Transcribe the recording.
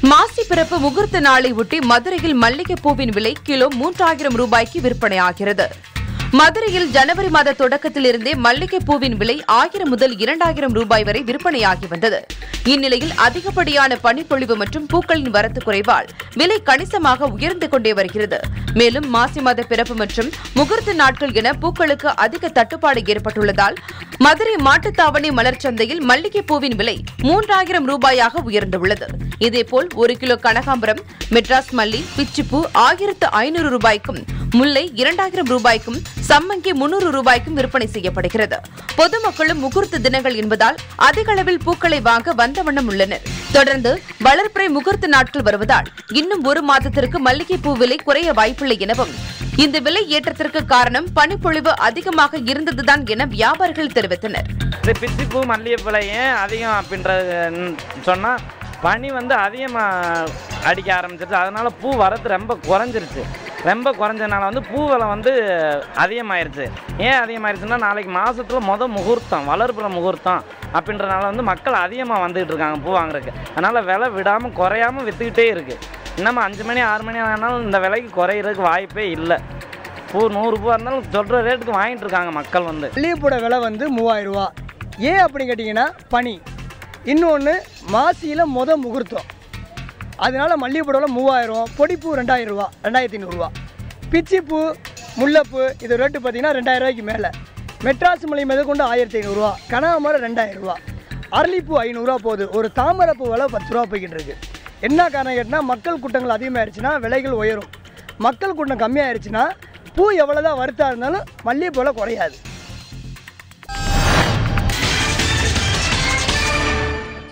மாசி பிறப்பு முகூர்த்த நாளை ஒட்டி மதுரையில் மல்லிகை பூவின் விலை கிலோ மூன்றாயிரம் ரூபாய்க்கு விற்பனையாகிறது மதுரையில் ஜனவரி மாத தொடக்கத்திலிருந்தே மல்லிகை பூவின் விலை ஆயிரம் முதல் இரண்டாயிரம் ரூபாய் வரை விற்பனையாகி வந்தது இந்நிலையில் அதிகப்படியான பனிப்பொழிவு மற்றும் பூக்களின் வரத்து குறைவால் விலை கணிசமாக உயர்ந்து கொண்டே வருகிறது மேலும் மாசி மாத பிறப்பு மற்றும் முகூர்த்த நாட்கள் என பூக்களுக்கு அதிக தட்டுப்பாடு ஏற்பட்டுள்ளதால் மதுரை மாட்டுத்தாவணி மலர் சந்தையில் மல்லிகை பூவின் விலை மூன்றாயிரம் ரூபாயாக உயர்ந்துள்ளது இதேபோல் ஒரு கிலோ கனகாம்பரம் மெட்ராஸ் மல்லி பிச்சிப்பூ ஆயிரத்து ஐநூறு ரூபாய்க்கும் முல்லை இரண்டாயிரம் ரூபாய்க்கும் சம்மங்கி முன்னூறு ரூபாய்க்கும் விற்பனை செய்யப்படுகிறது பொதுமக்களும் முகூர்த்த தினங்கள் என்பதால் அதிக அளவில் பூக்களை வாங்க வந்த வண்ணம் உள்ளனர் தொடர்ந்து வளர்ப்பிறை முகூர்த்த நாட்கள் வருவதால் இன்னும் ஒரு மாதத்திற்கு மல்லிகை பூ விலை குறைய வாய்ப்பில்லை எனவும் இந்த விலை ஏற்றத்திற்கு காரணம் பனிப்பொழிவு அதிகமாக இருந்ததுதான் என வியாபாரிகள் தெரிவித்தனர் இது பிச்சிப்பூ மல்லிகைப்பூல ஏன் அதிகம் அப்படின்றது சொன்னால் பனி வந்து அதிகமாக அடிக்க ஆரம்பிச்சிருச்சு அதனால் பூ வரது ரொம்ப குறைஞ்சிருச்சு ரொம்ப குறைஞ்சதுனால வந்து பூ விலை வந்து அதிகமாயிருச்சு ஏன் அதிகமாயிருச்சுன்னா நாளைக்கு மாதத்துல முத முகூர்த்தம் வளர்ப்புற முகூர்த்தம் அப்படின்றனால வந்து மக்கள் அதிகமாக வந்துகிட்டு இருக்காங்க பூ வாங்குறதுக்கு அதனால் விலை விடாமல் குறையாமல் விற்றுக்கிட்டே இருக்குது இன்னமும் அஞ்சு மணி ஆறு மணி ஆனாலும் இந்த விலைக்கு குறையிறதுக்கு வாய்ப்பே இல்லை பூ நூறு பூவா இருந்தாலும் சொல்கிற ரேட்டுக்கு வாங்கிட்டு இருக்காங்க மக்கள் வந்து மல்லிகைப்பூட விலை வந்து மூவாயிரம் ரூபா ஏன் அப்படின்னு கேட்டிங்கன்னா பனி இன்னொன்று மாசியில் முத முகூர்த்தம் அதனால மல்லிகைப்பூடவில் மூவாயிரம் பொடிப்பூ ரெண்டாயிரம் ரூபா ரெண்டாயிரத்தி ஐநூறுரூவா பிச்சிப்பூ முல்லைப்பூ இது ரேட்டு பார்த்தீங்கன்னா ரெண்டாயிரம் ரூபாய்க்கு மேலே மெட்ராஸ் மல்லி முதற்கொண்டு ஆயிரத்தி ஐநூறுரூவா கனகாமரம் ரெண்டாயிரம் ரூபா அரளிப்பூ ஐநூறுரூவா போகுது ஒரு தாமரைப்பூ விலை பத்து ரூபா போய்கிட்டு இருக்கு என்ன காரணம் கேட்டினா மக்கள் கூட்டங்கள் அதிகமாகிடுச்சுன்னா விலைகள் உயரும் மக்கள் கூட்டம் கம்மியாயிருச்சுன்னா பூ எவ்வளோ தான் வருத்தா இருந்தாலும் மல்லிகைப்பூவில் குறையாது